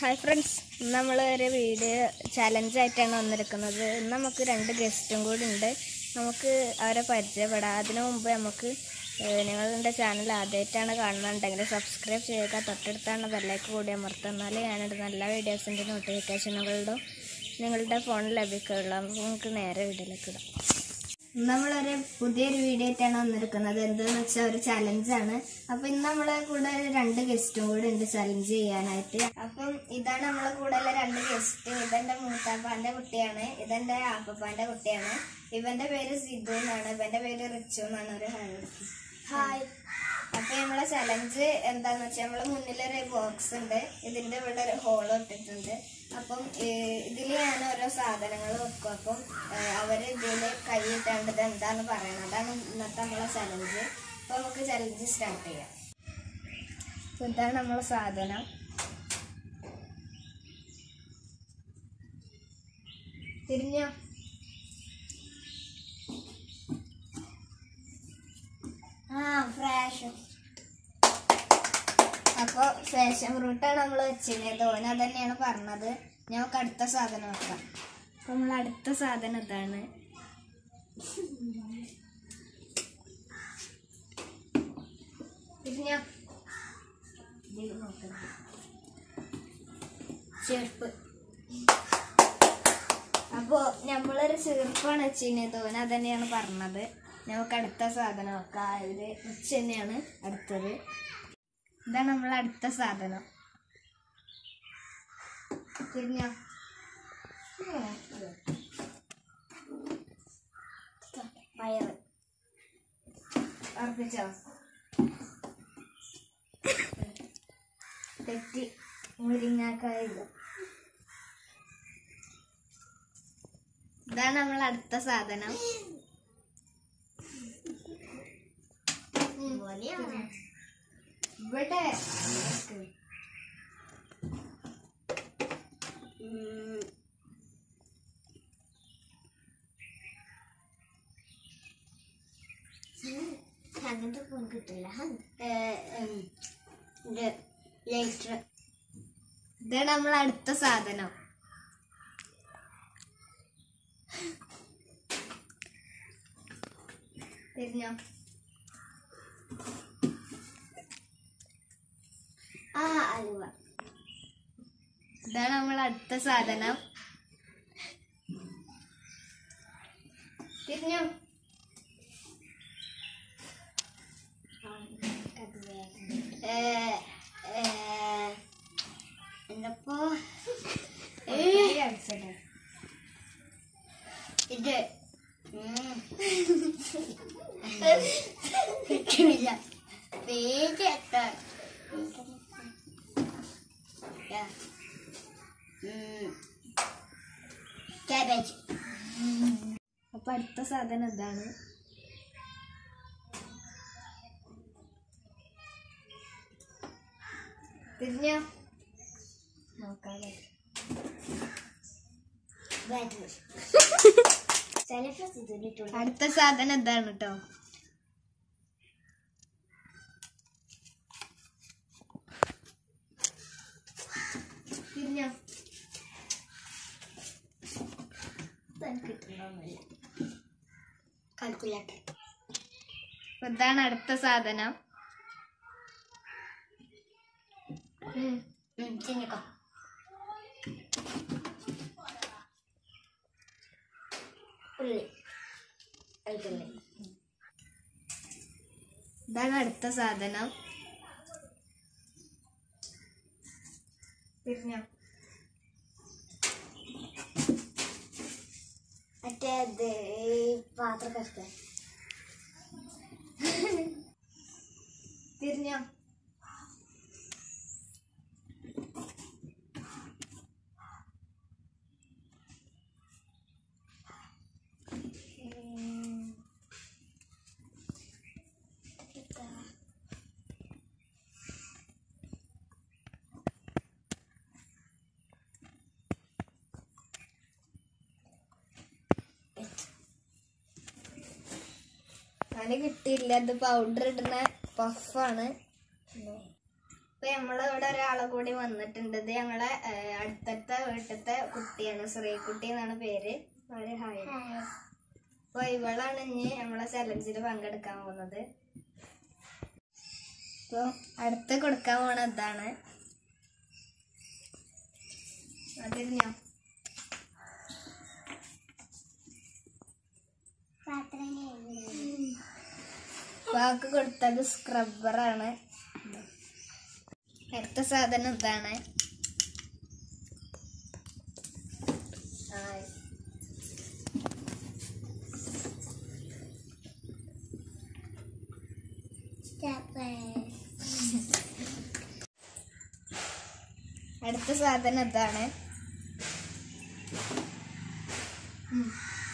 Hi friends ഇന്ന് നമ്മൾ ഒരു വീഡിയോ ചലഞ്ച് ആയിട്ടാണ് വന്നിരിക്കുന്നത് ഇന്ന് നമുക്ക് രണ്ട് ഗസ്റ്റും കൂടി ഉണ്ട് നമുക്ക് അവരെ പരിചയപ്പെടാം അതിനു മുമ്പ് നമുക്ക് ഏഹ്, നിങ്ങളുടെ ചാനൽ ആദ്യമായിട്ടാണ് കാണുന്നുണ്ടെങ്കിൽ സബ്സ്ക്രൈബ് ചെയ്യുക തൊട്ടടുത്താണ് ബെല്ലൈക്ക് കൂടി അമർത്തുക എന്നാലേ ഞാനിടുന്ന എല്ലാ വീഡിയോസിൻ്റെ നോട്ടിഫിക്കേഷനുകളും നിങ്ങളുടെ ഫോണിൽ ലഭിക്കുകയുള്ളൂ അപ്പോൾ നമുക്ക് നേരെ വീഡിയോയിലേക്ക് ഇടാം നമ്മളൊരു പുതിയൊരു വീഡിയോ ആയിട്ടാണ് വന്നിരിക്കുന്നത് എന്താന്ന് വെച്ചാൽ ഒരു ചലഞ്ചാണ് അപ്പൊ ഇന്ന് നമ്മളെ കൂടെ രണ്ട് ഗസ്റ്റും കൂടെ ഉണ്ട് ചലഞ്ച് ചെയ്യാനായിട്ട് അപ്പം ഇതാണ് നമ്മളെ കൂടെ ഉള്ള രണ്ട് ഗസ്റ്റ് ഇതെന്റെ മൂത്താപ്പാന്റെ കുട്ടിയാണ് ഇതെന്റെ ആപ്പപ്പാന്റെ കുട്ടിയാണ് ഇവന്റെ പേര് സിദ്ധു എന്നാണ് ഇവന്റെ പേര് റിച്ചു എന്നാണ് ഒരു ഹായ് അപ്പൊ നമ്മളെ ചലഞ്ച് എന്താന്ന് വെച്ചാൽ നമ്മളെ മുന്നിലൊരു ബോക്സ് ഉണ്ട് ഇതിന്റെ ഇവിടെ ഒരു ഹോൾ ഇട്ടിട്ടുണ്ട് അപ്പം ഇതിൽ ഞാൻ ഓരോ സാധനങ്ങൾ വെക്കും അപ്പം ഏഹ്, അവര് ഇതിൽ കൈയിട്ടാണ്ട് ഇത് എന്താന്ന് പറയണം അതാണ് ഇന്നത്തെ നമ്മളെ ചലഞ്ച് അപ്പൊ നമുക്ക് ചലഞ്ച് സ്റ്റാർട്ട് ചെയ്യാം അപ്പൊ ഇതാണ് നമ്മളെ സാധനം തിരിഞ്ഞോ ആ ഫ്രാഷ് അപ്പൊ ഫാഷൻ ഫ്രൂട്ടാണ് നമ്മൾ വെച്ചിരുന്നത് ഓന തന്നെയാണ് പറഞ്ഞത് ഞങ്ങൾക്ക് അടുത്ത സാധനം വെക്കാം അപ്പൊ നമ്മൾ അടുത്ത സാധനം ഇതാണ് തിരിഞ്ഞോ ഇതിൽ നോക്കണം ചെരുപ്പ് അപ്പോ നമ്മളൊരു ചെറുപ്പാണ് വെച്ചിരുന്നത് ഓന അതന്നെയാണ് പറഞ്ഞത് നമുക്ക് അടുത്ത സാധനം വെക്കാം ഇത് ഉച്ച തന്നെയാണ് അടുത്തത് ഇതാണ് നമ്മളെ അടുത്ത സാധനം തിരിഞ്ഞോ പയറ് ഉറപ്പിച്ചോ തെറ്റി മുരിങ്ങാക്കായില്ല ഇതാണ് നമ്മൾ അടുത്ത സാധനം ഇവിടെ ഉം. അങ്ങനത്തെ ഫോൺ കിട്ടില്ല ഇതാണ് നമ്മൾ അടുത്ത സാധനം തിരിഞ്ഞോ ആ അലുവ ഇതാണ് നമ്മൾ അടുത്ത സാധനം തിരിഞ്ഞോ ഏ, ഏ, എന്തപ്പോ ഇത് ഉം. കിട്ടുന്നില്ല പേര് എത്ര ക്യാബേജ് അപ്പൊ അടുത്ത സാധനം എന്താണ് തിരിഞ്ഞോ നോക്കാതെ അടുത്ത സാധനം എന്താണ് കേട്ടോ തിരിഞ്ഞോ കാൽക്കുലേറ്റർ ഇതാണ് അടുത്ത സാധനം ചിന്നിക്കോ ഉള്ളി വെളുത്തുള്ളി ഇതാണ് അടുത്ത സാധനം തിരിഞ്ഞോ മറ്റേ പാത്രം കഷ്ട തിരിഞ്ഞോ അതിന് കിട്ടിയില്ല ഇത് പൗഡർ ഇടുന്ന പഫാണ് ഇപ്പൊ നമ്മളിവിടെ ഒരാളെ കൂടി വന്നിട്ടുണ്ട് ഇത് ഞങ്ങളെ ഏഹ്, അടുത്തത്തെ വീട്ടിലത്തെ കുട്ടിയാണ് ശ്രീകുട്ടി എന്നാണ് പേര് അവര് ഹായ് അപ്പൊ ഇവളാണ് ഇനി നമ്മളെ ചലഞ്ചിൽ പങ്കെടുക്കാൻ പോകുന്നത് അപ്പൊ അടുത്ത് കൊടുക്കാൻ പോണ ഇതാണ് അതിരുന്നോ വാക്ക് കൊടുത്തത് സ്ക്രബ്ബറാണ് അടുത്ത സാധനം ഇതാണ് ആയ്. അടുത്ത സാധനം ഇതാണ് ഉം.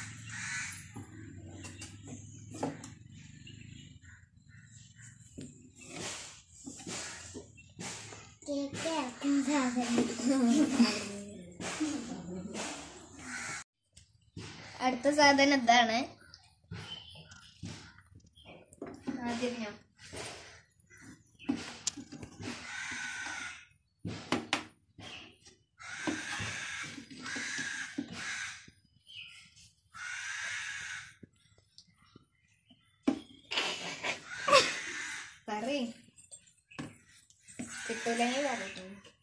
അടുത്ത സാധനം ഇതാണ് ആദ്യം പറയ് കിട്ടൂലെങ്കിൽ പറയട്ടെ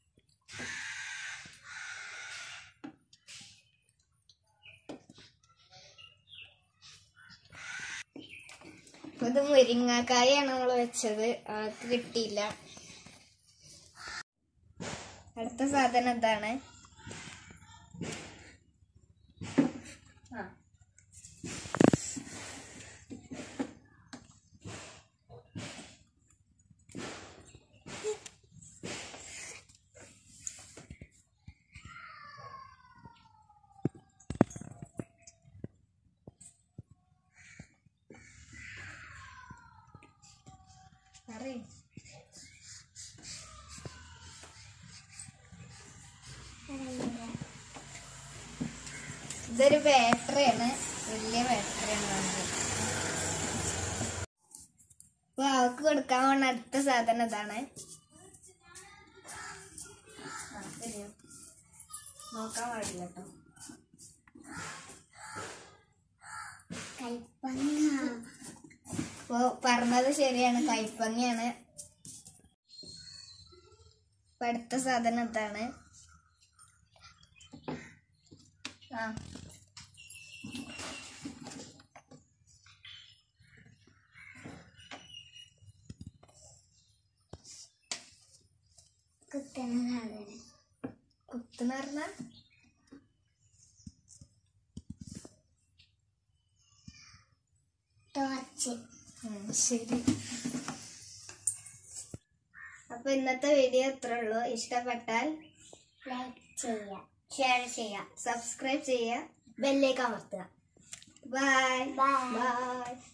അപ്പൊ ഇത് മുരിങ്ങാക്കായാണ് നമ്മൾ വെച്ചത് അവർക്ക് കിട്ടിയില്ല അടുത്ത സാധനം എന്താണ് ആ പറയ് ഇതൊരു ബാറ്ററിയാണ് വലിയ ബാറ്ററിയാണ് വേണ്ടത് അപ്പൊ അവക്ക് കൊടുക്കാൻ പോണ അടുത്ത സാധനം ഇതാണ് ആ, ശരിയാ. നോക്കാൻ പാടില്ല കേട്ടോ അപ്പൊ പറഞ്ഞത് ശരിയാണ് കൈപ്പങ്ങയാണ് ഇപ്പൊ അടുത്ത സാധനം ഇതാണ് ആ കുത്തുന്ന പറഞ്ഞ ശരി അപ്പൊ ഇന്നത്തെ വീഡിയോ ഇത്ര ഉള്ളൂ ഇഷ്ടപ്പെട്ടാൽ ലൈക്ക് ചെയ്യുക ഷെയർ ചെയ്യുക സബ്സ്ക്രൈബ് ചെയ്യുക ബെല്ലേക്ക് അമർത്തുക ബൈ Bye. ബൈ